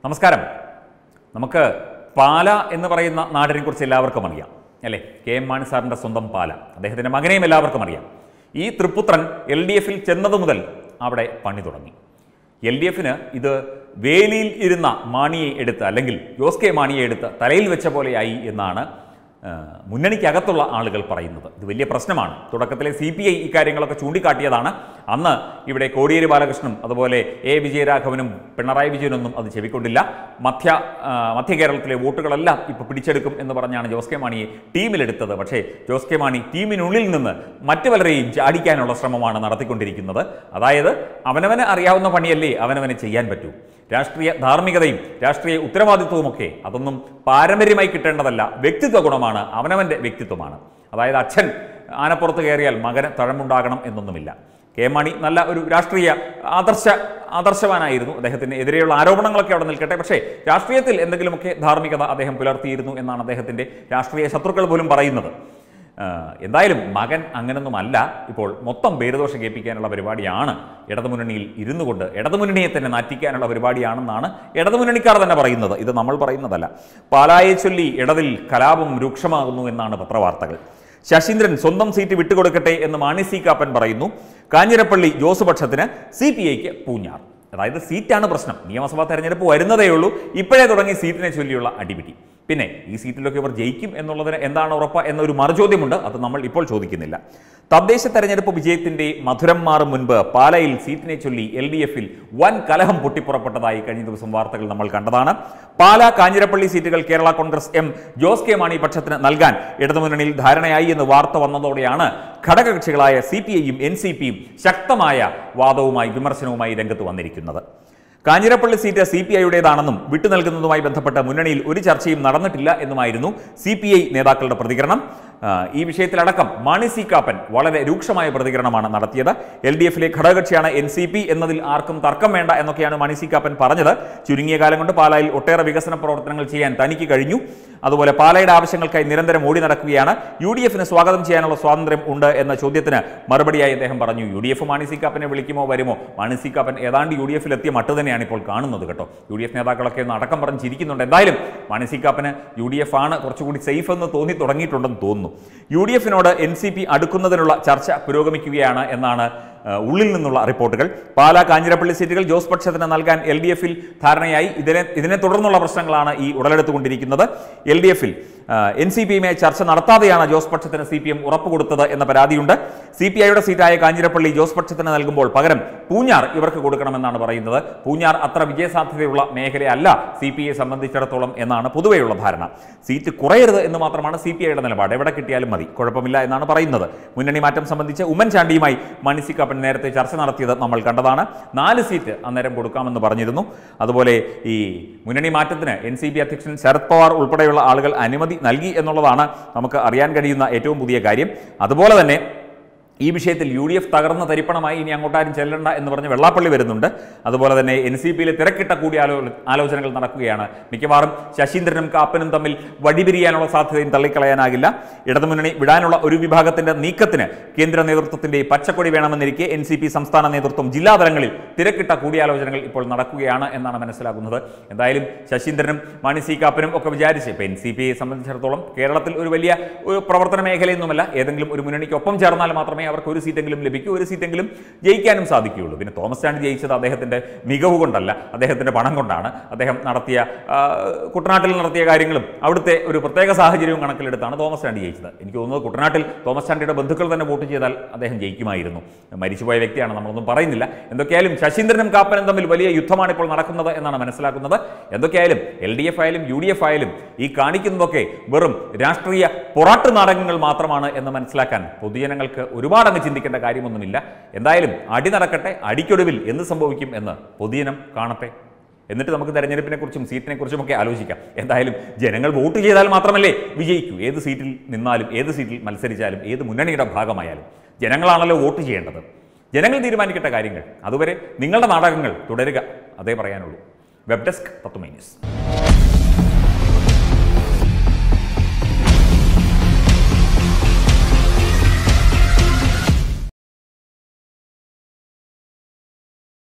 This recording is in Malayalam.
നമസ്കാരം നമുക്ക് പാല എന്ന് പറയുന്ന നാടിനെ കുറിച്ച് എല്ലാവർക്കും അറിയാം അല്ലേ കെ എം മാണി സാറിൻ്റെ സ്വന്തം പാല അദ്ദേഹത്തിൻ്റെ മകനെയും എല്ലാവർക്കും അറിയാം ഈ തൃപ്പുത്രൻ എൽ ഡി എഫിൽ ചെന്നത് മുതൽ അവിടെ പണി തുടങ്ങി എൽ ഡി എഫിന് ഇത് വേലിയിൽ ഇരുന്ന മാണിയെ എടുത്ത് അല്ലെങ്കിൽ ജോസ് കെ മാണിയെ എടുത്ത് തലയിൽ വെച്ച പോലെയായി എന്നാണ് ആ, മുന്നണിക്കകത്തുള്ള ആളുകൾ പറയുന്നത് ഇത് വലിയ പ്രശ്നമാണ് തുടക്കത്തിലെ സി പി ഐ ഇക്കാര്യങ്ങളൊക്കെ ചൂണ്ടിക്കാട്ടിയതാണ് അന്ന് ഇവിടെ കോടിയേരി ബാലകൃഷ്ണനും അതുപോലെ എ വിജയരാഘവനും പിണറായി വിജയനൊന്നും അത് ചെവിക്കൊണ്ടില്ല മധ്യ ആ, മധ്യ കേരളത്തിലെ വോട്ടുകളെല്ലാം ഇപ്പോൾ പിടിച്ചെടുക്കും എന്ന് പറഞ്ഞാണ് ജോസ് കെ മാണിയെ ടീമിലെടുത്തത് പക്ഷേ ജോസ് കെ മാണി ടീമിനുള്ളിൽ നിന്ന് മറ്റു പലരെയും ചാടിക്കാനുള്ള ശ്രമമാണ് നടത്തിക്കൊണ്ടിരിക്കുന്നത് അതായത് അവനവന് അറിയാവുന്ന പണിയല്ലേ അവനവന് ചെയ്യാൻ പറ്റൂ രാഷ്ട്രീയ ധാർമ്മികതയും രാഷ്ട്രീയ ഉത്തരവാദിത്വവുമൊക്കെ അതൊന്നും പാരമ്പര്യമായി കിട്ടേണ്ടതല്ല വ്യക്തിത്വ ഗുണമാണ് അവനവൻ്റെ വ്യക്തിത്വമാണ് അതായത് അച്ഛൻ ആനപ്പുറത്ത് കയറിയാൽ മകന് തഴമ്പുണ്ടാകണം എന്നൊന്നുമില്ല കെ മാണി നല്ല ഒരു രാഷ്ട്രീയ ആദർശ ആദർശവാനായിരുന്നു അദ്ദേഹത്തിന് എതിരെയുള്ള ആരോപണങ്ങളൊക്കെ അവിടെ നിൽക്കട്ടെ പക്ഷേ രാഷ്ട്രീയത്തിൽ എന്തെങ്കിലുമൊക്കെ ധാർമ്മികത അദ്ദേഹം പുലർത്തിയിരുന്നു എന്നാണ് അദ്ദേഹത്തിൻ്റെ രാഷ്ട്രീയ ശത്രുക്കൾ പോലും പറയുന്നത് ആ, എന്തായാലും മകൻ അങ്ങനൊന്നുമല്ല ഇപ്പോൾ മൊത്തം പേരുദോഷം കേൾപ്പിക്കാനുള്ള പരിപാടിയാണ് ഇടതുമുന്നണിയിൽ ഇരുന്നു കൊണ്ട് ഇടതുമുന്നണിയെ തന്നെ നാറ്റിക്കാനുള്ള പരിപാടിയാണെന്നാണ് ഇടതുമുന്നണിക്കാർ തന്നെ പറയുന്നത് ഇത് നമ്മൾ പറയുന്നതല്ല പാലായെ ചൊല്ലി ഇടതിൽ കലാപം രൂക്ഷമാകുന്നു എന്നാണ് പത്രവാർത്തകൾ ശശീന്ദ്രൻ സ്വന്തം സീറ്റ് വിട്ടുകൊടുക്കട്ടെ എന്ന് മാണി സി കാപ്പൻ പറയുന്നു കാഞ്ഞിരപ്പള്ളി ജോസ് പക്ഷത്തിന് സി പി ഐക്ക് പൂഞ്ഞാർ അതായത് സീറ്റാണ് പ്രശ്നം നിയമസഭാ തെരഞ്ഞെടുപ്പ് വരുന്നതേ ഉള്ളൂ ഇപ്പോഴേ തുടങ്ങി സീറ്റിനെ ചൊല്ലിയുള്ള അടിപിടി പിന്നെ ഈ സീറ്റിലൊക്കെ ഇവർ ജയിക്കും എന്നുള്ളതിന് എന്താണ് ഉറപ്പ് എന്നൊരു മറുചോദ്യമുണ്ട് അത് നമ്മൾ ഇപ്പോൾ ചോദിക്കുന്നില്ല തദ്ദേശ തെരഞ്ഞെടുപ്പ് വിജയത്തിന്റെ മധുരം മാറും മുൻപ് പാലയിൽ സീറ്റിനെ ചൊല്ലി എൽ ഡി എഫിൽ വൻ കലഹം പൊട്ടിപ്പുറപ്പെട്ടതായി കഴിഞ്ഞ ദിവസം വാർത്തകൾ നമ്മൾ കണ്ടതാണ് പാല കാഞ്ഞിരപ്പള്ളി സീറ്റുകൾ കേരള കോൺഗ്രസ് എം ജോസ് കെ മാണി പക്ഷത്തിന് നൽകാൻ ഇടതുമുന്നണിയിൽ ധാരണയായി എന്ന് വാർത്ത വന്നതോടെയാണ് ഘടകകക്ഷികളായ സി പി ഐയും എൻ സി പിയും ശക്തമായ വാദവുമായി വിമർശനവുമായി രംഗത്ത് വന്നിരിക്കുന്നത് കാഞ്ഞിരപ്പള്ളി സീറ്റ് സി പി ഐയുടേതാണെന്നും വിട്ടു നൽകുന്നതുമായി ബന്ധപ്പെട്ട മുന്നണിയിൽ ഒരു ചർച്ചയും നടന്നിട്ടില്ല എന്നുമായിരുന്നു സി പി ഐ നേതാക്കളുടെ പ്രതികരണം ആ, ഈ വിഷയത്തിലടക്കം മാണി സി കാപ്പൻ വളരെ രൂക്ഷമായ പ്രതികരണമാണ് നടത്തിയത് എൽ ഡി എഫിലെ ഘടകകക്ഷിയാണ് എൻ സി പി എന്നതിൽ ആർക്കും തർക്കം വേണ്ട എന്നൊക്കെയാണ് മാണി സി കാപ്പൻ പറഞ്ഞത് ചുരുങ്ങിയ കാലം കൊണ്ട് പാലായിൽ ഒട്ടേറെ വികസന പ്രവർത്തനങ്ങൾ ചെയ്യാൻ തനിക്ക് കഴിഞ്ഞു അതുപോലെ പാലയുടെ ആവശ്യങ്ങൾക്കായി നിരന്തരം ഓടി നടക്കുകയാണ് യു ഡി എഫിന് സ്വാഗതം ചെയ്യാനുള്ള സ്വാതന്ത്ര്യം ഉണ്ട് എന്ന ചോദ്യത്തിന് മറുപടിയായി അദ്ദേഹം പറഞ്ഞു U D F Mani C കാപ്പനെ വിളിക്കുമോ വരുമോ മാണി സി കാപ്പൻ ഏതാണ്ട് യു ഡി എഫിൽ എത്തിയ മട്ട് തന്നെയാണ് ഇപ്പോൾ കാണുന്നത് കേട്ടോ യു ഡി എഫ് നേതാക്കളൊക്കെ ഒന്ന് അടക്കം പറഞ്ഞ് ചിരിക്കുന്നുണ്ട് എന്തായാലും മാണി സി കാപ്പന് യു ഡി എഫ് ആണ് കുറച്ചുകൂടി സേഫ് എന്ന് തോന്നി തുടങ്ങിയിട്ടുണ്ടെന്ന് തോന്നുന്നു യു ഡി എഫിനോട് എൻ സി പി അടുക്കുന്നതിനുള്ള ചർച്ച പുരോഗമിക്കുകയാണ് എന്നാണ് ആ, ഉള്ളിൽ നിന്നുള്ള റിപ്പോർട്ടുകൾ പാലാ കാഞ്ഞിരപ്പള്ളി സീറ്റുകൾ ജോസ് പക്ഷത്തിന് നൽകാൻ എൽ ഡി എഫിൽ ധാരണയായി ഇതിനെ ഇതിനെ തുടർന്നുള്ള പ്രശ്നങ്ങളാണ് ഈ ഉടലെടുത്തുകൊണ്ടിരിക്കുന്നത് എൽ ഡി എഫിൽ എൻ സി പി എമ്മുമായി ചർച്ച നടത്താതെയാണ് ജോസ് പക്ഷത്തിന് സി പി എം ഉറപ്പ് കൊടുത്തത് എന്ന പരാതിയുണ്ട് സി പി ഐയുടെ സീറ്റായ കാഞ്ഞിരപ്പള്ളി ജോസ് പക്ഷത്തിന് നൽകുമ്പോൾ പകരം പൂഞ്ഞാർ ഇവർക്ക് കൊടുക്കണമെന്നാണ് പറയുന്നത് പൂഞ്ഞാർ അത്ര വിജയസാധ്യതയുള്ള മേഖലയല്ല സി പി ഐയെ സംബന്ധിച്ചിടത്തോളം എന്നാണ് പൊതുവെയുള്ള ധാരണ സീറ്റ് കുറയരുത് എന്ന് മാത്രമാണ് സി പി ഐയുടെ നിലപാട് എവിടെ കിട്ടിയാലും മതി കുഴപ്പമില്ല എന്നാണ് പറയുന്നത് മുന്നണി മാറ്റം സംബന്ധിച്ച് ഉമ്മൻചാണ്ടിയുമായി മണിസി കാപ്പൻ നേരത്തെ ചർച്ച നടത്തിയത് നമ്മൾ കണ്ടതാണ് നാല് സീറ്റ് അന്നേരം കൊടുക്കാമെന്ന് പറഞ്ഞിരുന്നു അതുപോലെ ഈ മുന്നണി മാറ്റത്തിന് എൻ സി ബി അധ്യക്ഷൻ ശരത് പവാർ ഉൾപ്പെടെയുള്ള ആളുകൾ അനുമതി നൽകി എന്നുള്ളതാണ് നമുക്ക് അറിയാൻ കഴിയുന്ന ഏറ്റവും പുതിയ കാര്യം അതുപോലെ തന്നെ ഈ വിഷയത്തിൽ യു ഡി എഫ് തകർന്ന തരിപ്പണമായി ഇനി അങ്ങോട്ടാരും ചെല്ലണ്ട എന്ന് പറഞ്ഞ് വെള്ളാപ്പള്ളി വരുന്നുണ്ട് അതുപോലെ തന്നെ എൻ സി പിയിൽ തിരക്കിട്ട കൂടി ആലോ ആലോചനകൾ നടക്കുകയാണ് മിക്കവാറും ശശീന്ദ്രനും കാപ്പനും തമ്മിൽ വടിപിരിയാനുള്ള സാധ്യതയും തള്ളിക്കളയാനാകില്ല ഇടതുമുന്നണി വിടാനുള്ള ഒരു വിഭാഗത്തിന്റെ നീക്കത്തിന് കേന്ദ്ര നേതൃത്വത്തിന്റെ പച്ചക്കൊടി വേണമെന്നിരിക്കെ എൻ സി പി സംസ്ഥാന നേതൃത്വം ജില്ലാതലങ്ങളിൽ തിരക്കിട്ട കൂടിയാലോചനകൾ ഇപ്പോൾ നടക്കുകയാണ് എന്നാണ് മനസ്സിലാക്കുന്നത് എന്തായാലും ശശീന്ദ്രനും മാണി സി കാപ്പനും ഒക്കെ വിചാരിച്ച് ഇപ്പൊ എൻ സി പിയെ സംബന്ധിച്ചിടത്തോളം കേരളത്തിൽ ഒരു വലിയ ഒരു പ്രവർത്തന മേഖലയൊന്നുമല്ല ഏതെങ്കിലും ഒരു മുന്നണിക്ക് ഒപ്പം ചേർന്നാൽ മാത്രമേ അവർക്ക് ഒരു സീറ്റെങ്കിലും ലഭിക്കൂ ഒരു സീറ്റെങ്കിലും ജയിക്കാനും സാധിക്കുകയുള്ളൂ പിന്നെ തോമസ് ചാണ്ടി ജയിച്ചത് അദ്ദേഹത്തിന്റെ മികവ് കൊണ്ടല്ല അദ്ദേഹത്തിന്റെ പണം കൊണ്ടാണ് അദ്ദേഹം നടത്തിയ ആ, കുട്ടനാട്ടിൽ നടത്തിയ കാര്യങ്ങളും അവിടുത്തെ ഒരു പ്രത്യേക സാഹചര്യവും കണക്കിലെടുത്താണ് തോമസ് ചാണ്ടി ജയിച്ചത് എനിക്ക് തോന്നുന്നത് കുട്ടനാട്ടിൽ തോമസ് ചാണ്ടിയുടെ ബന്ധുക്കൾ തന്നെ വോട്ട് ചെയ്താൽ അദ്ദേഹം ജയിക്കുമായിരുന്നു മരിച്ചുപോയ വ്യക്തിയാണ് നമ്മളൊന്നും പറയുന്നില്ല എന്തൊക്കെയായാലും ശശീന്ദ്രനും കാപ്പനും തമ്മിൽ വലിയ യുദ്ധമാണ് ഇപ്പോൾ നടക്കുന്നത് എന്നാണ് മനസ്സിലാക്കുന്നത് എന്തൊക്കെയായാലും എൽ ഡി എഫ് ആയാലും യു ഡി എഫ് ആയാലും ഈ കാണിക്കുന്നതൊക്കെ വെറും രാഷ്ട്രീയ പൊറാട്ട് നാടകങ്ങൾ മാത്രമാണ് എന്ന് മനസ്സിലാക്കാൻ പൊതുജനങ്ങൾക്ക് ഒരുപാട് അങ്ങ് ചിന്തിക്കേണ്ട കാര്യമൊന്നുമില്ല എന്തായാലും അടി നടക്കട്ടെ അടിക്കൊടുവിൽ എന്ത് സംഭവിക്കും എന്ന് പൊതുജനം കാണട്ടെ എന്നിട്ട് നമുക്ക് തെരഞ്ഞെടുപ്പിനെ കുറിച്ചും സീറ്റിനെ കുറിച്ചും ഒക്കെ ആലോചിക്കാം എന്തായാലും ജനങ്ങൾ വോട്ട് ചെയ്താൽ മാത്രമല്ലേ വിജയിക്കൂ ഏത് സീറ്റിൽ നിന്നാലും ഏത് സീറ്റിൽ മത്സരിച്ചാലും ഏത് മുന്നണിയുടെ ഭാഗമായാലും ജനങ്ങളാണല്ലോ വോട്ട് ചെയ്യേണ്ടത് ജനങ്ങൾ തീരുമാനിക്കട്ടെ കാര്യങ്ങൾ അതുവരെ നിങ്ങളുടെ നാടകങ്ങൾ തുടരുക അതേ പറയാനുള്ളൂ വെബ് ഡെസ്ക് പത്തുമൈ ന്യൂസ്